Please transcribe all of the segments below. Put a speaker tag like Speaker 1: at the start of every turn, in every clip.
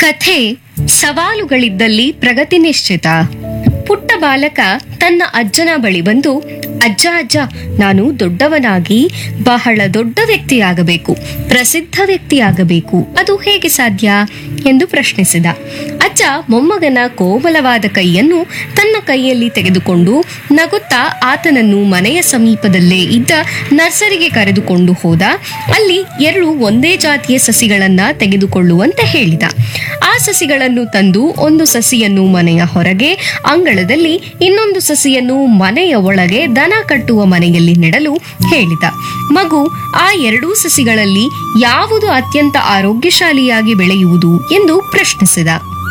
Speaker 1: ಕಥೆ ಸವಾಲುಗಳಿದ್ದಲ್ಲಿ ಪ್ರಗತಿ ನಿಶ್ಚಿತ ಪುಟ್ಟ ಬಾಲಕ ತನ್ನ ಅಜ್ಜನ ಬಳಿ ಬಂದು ಅಜ್ಜ ಅಜ್ಜ ನಾನು ದೊಡ್ಡವನಾಗಿ ಬಹಳ ದೊಡ್ಡ ವ್ಯಕ್ತಿಯಾಗಬೇಕು ಪ್ರಸಿದ್ಧ ವ್ಯಕ್ತಿಯಾಗಬೇಕು ಅದು ಹೇಗೆ ಸಾಧ್ಯ ಎಂದು ಪ್ರಶ್ನಿಸಿದ ಅಜ್ಜ ಮೊಮ್ಮಗನ ಕೋಮಲವಾದ ಕೈಯನ್ನು ತನ್ನ ಕೈಯಲ್ಲಿ ತೆಗೆದುಕೊಂಡು ನಗುತ್ತಾ ಆತನನ್ನು ಮನೆಯ ಸಮೀಪದಲ್ಲೇ ಇದ್ದ ನರ್ಸರಿಗೆ ಕರೆದುಕೊಂಡು ಹೋದ ಅಲ್ಲಿ ಎರಡು ಒಂದೇ ಜಾತಿಯ ಸಸಿಗಳನ್ನ ತೆಗೆದುಕೊಳ್ಳುವಂತೆ ಹೇಳಿದ ಆ ಸಸಿಗಳನ್ನು ತಂದು ಒಂದು ಸಸಿಯನ್ನು ಮನೆಯ ಹೊರಗೆ ಅಂಗಳದಲ್ಲಿ ಇನ್ನೊಂದು ಸಸಿಯನ್ನು ಮನೆಯ ಒಳಗೆ ದನ ಕಟ್ಟುವ ಮನೆಯಲ್ಲಿ ನೆಡಲು ಹೇಳಿದ ಮಗು ಆ ಎರಡೂ ಸಸಿಗಳಲ್ಲಿ ಯಾವುದು ಅತ್ಯಂತ ಆರೋಗ್ಯಶಾಲಿಯಾಗಿ ಬೆಳೆಯುವುದು ಎಂದು ಪ್ರಶ್ನಿಸಿದ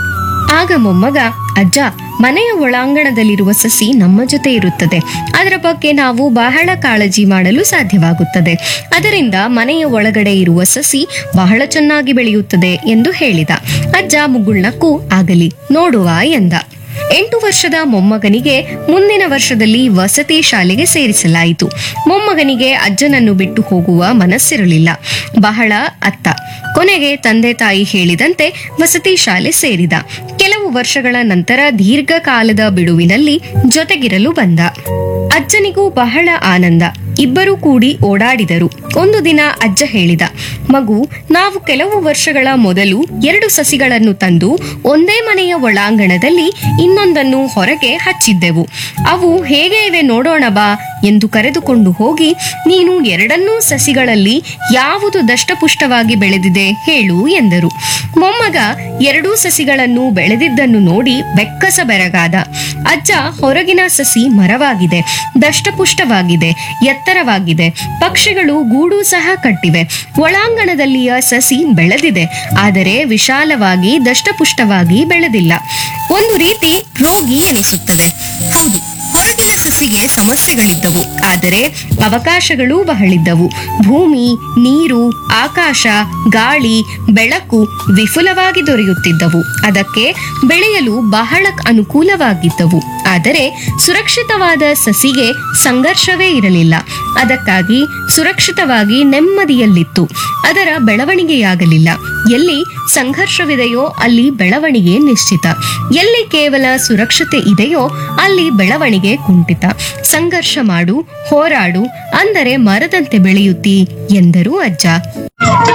Speaker 1: ಆಗ ಮೊಮ್ಮಗ ಅಜ್ಜ ಮನೆಯ ಒಳಾಂಗಣದಲ್ಲಿರುವ ಸಸಿ ನಮ್ಮ ಜೊತೆ ಇರುತ್ತದೆ ಅದರ ಬಗ್ಗೆ ನಾವು ಬಹಳ ಕಾಳಜಿ ಮಾಡಲು ಸಾಧ್ಯವಾಗುತ್ತದೆ ಅದರಿಂದ ಮನೆಯ ಒಳಗಡೆ ಇರುವ ಸಸಿ ಬಹಳ ಚೆನ್ನಾಗಿ ಬೆಳೆಯುತ್ತದೆ ಎಂದು ಹೇಳಿದ ಅಜ್ಜ ಮುಗುಳ್ನಕ್ಕೂ ಆಗಲಿ ನೋಡುವ ಎಂದ ಎಂಟು ವರ್ಷದ ಮೊಮ್ಮಗನಿಗೆ ಮುಂದಿನ ವರ್ಷದಲ್ಲಿ ವಸತಿ ಶಾಲೆಗೆ ಸೇರಿಸಲಾಯಿತು ಮೊಮ್ಮಗನಿಗೆ ಅಜ್ಜನನ್ನು ಬಿಟ್ಟು ಹೋಗುವ ಮನಸ್ಸಿರಲಿಲ್ಲ ಬಹಳ ಅತ್ತ ಕೊನೆಗೆ ತಂದೆ ತಾಯಿ ಹೇಳಿದಂತೆ ವಸತಿ ಶಾಲೆ ಸೇರಿದ ಕೆಲವು ವರ್ಷಗಳ ನಂತರ ದೀರ್ಘಕಾಲದ ಬಿಡುವಿನಲ್ಲಿ ಜೊತೆಗಿರಲು ಬಂದ ಅಜ್ಜನಿಗೂ ಬಹಳ ಆನಂದ ಇಬ್ಬರೂ ಕೂಡಿ ಓಡಾಡಿದರು ಒಂದು ದಿನ ಅಜ್ಜ ಹೇಳಿದ ಮಗು ನಾವು ಕೆಲವು ವರ್ಷಗಳ ಮೊದಲು ಎರಡು ಸಸಿಗಳನ್ನು ತಂದು ಒಂದೇ ಮನೆಯ ಒಳಾಂಗಣದಲ್ಲಿ ಇನ್ನೊಂದನ್ನು ಹೊರಗೆ ಹಚ್ಚಿದ್ದೆವು ಅವು ಹೇಗೆ ಇವೆ ನೋಡೋಣ ಬಾ ಎಂದು ಕರೆದುಕೊಂಡು ಹೋಗಿ ನೀನು ಎರಡನ್ನೂ ಸಸಿಗಳಲ್ಲಿ ಯಾವುದು ದಷ್ಟಪುಷ್ಟವಾಗಿ ಬೆಳೆದಿದೆ ಹೇಳು ಎಂದರು ಮೊಮ್ಮಗ ಎರಡೂ ಸಸಿಗಳನ್ನು ಬೆಳೆದಿದ್ದನ್ನು ನೋಡಿ ಬೆಕ್ಕಸ ಬೆರಗಾದ ಅಜ್ಜ ಹೊರಗಿನ ಸಸಿ ಮರವಾಗಿದೆ ದಷ್ಟಪುಷ್ಟವಾಗಿದೆ ಎತ್ತರವಾಗಿದೆ ಪಕ್ಷಿಗಳು ಗೂಡು ಸಹ ಕಟ್ಟಿವೆ ಒಳಾಂಗಣದಲ್ಲಿಯ ಸಸಿ ಬೆಳೆದಿದೆ ಆದರೆ ವಿಶಾಲವಾಗಿ ದಷ್ಟಪುಷ್ಟವಾಗಿ ಬೆಳೆದಿಲ್ಲ ಒಂದು ರೀತಿ ರೋಗಿ ಎನಿಸುತ್ತದೆ ಹೌದು ಹೊರಗಿನ ಸಸಿಗೆ ಸಮಸ್ಯೆಗಳಿದ್ದವು ಆದರೆ ಅವಕಾಶಗಳೂ ಬಹಳಿದ್ದವು ಭೂಮಿ ನೀರು ಆಕಾಶ ಗಾಳಿ ಬೆಳಕು ವಿಪುಲವಾಗಿ ದೊರೆಯುತ್ತಿದ್ದವು ಅದಕ್ಕೆ ಬೆಳೆಯಲು ಬಹಳ ಅನುಕೂಲವಾಗಿದ್ದವು ಆದರೆ ಸುರಕ್ಷಿತವಾದ ಸಸಿಗೆ ಸಂಘರ್ಷವೇ ಇರಲಿಲ್ಲ ಅದಕ್ಕಾಗಿ ಸುರಕ್ಷಿತವಾಗಿ ನೆಮ್ಮದಿಯಲ್ಲಿತ್ತು ಅದರ ಬೆಳವಣಿಗೆಯಾಗಲಿಲ್ಲ ಎಲ್ಲಿ ಸಂಘರ್ಷವಿದೆಯೋ ಅಲ್ಲಿ ಬೆಳವಣಿಗೆ ನಿಶ್ಚಿತ ಎಲ್ಲಿ ಕೇವಲ ಸುರಕ್ಷತೆ ಇದೆಯೋ ಅಲ್ಲಿ ಬೆಳವಣಿಗೆ ಕುಂಠಿತ ಸಂಘರ್ಷ ಮಾಡು ಹೋರಾಡು ಅಂದರೆ ಮರದಂತೆ ಬೆಳೆಯುತ್ತಿ ಎಂದರು ಅಜ್ಜ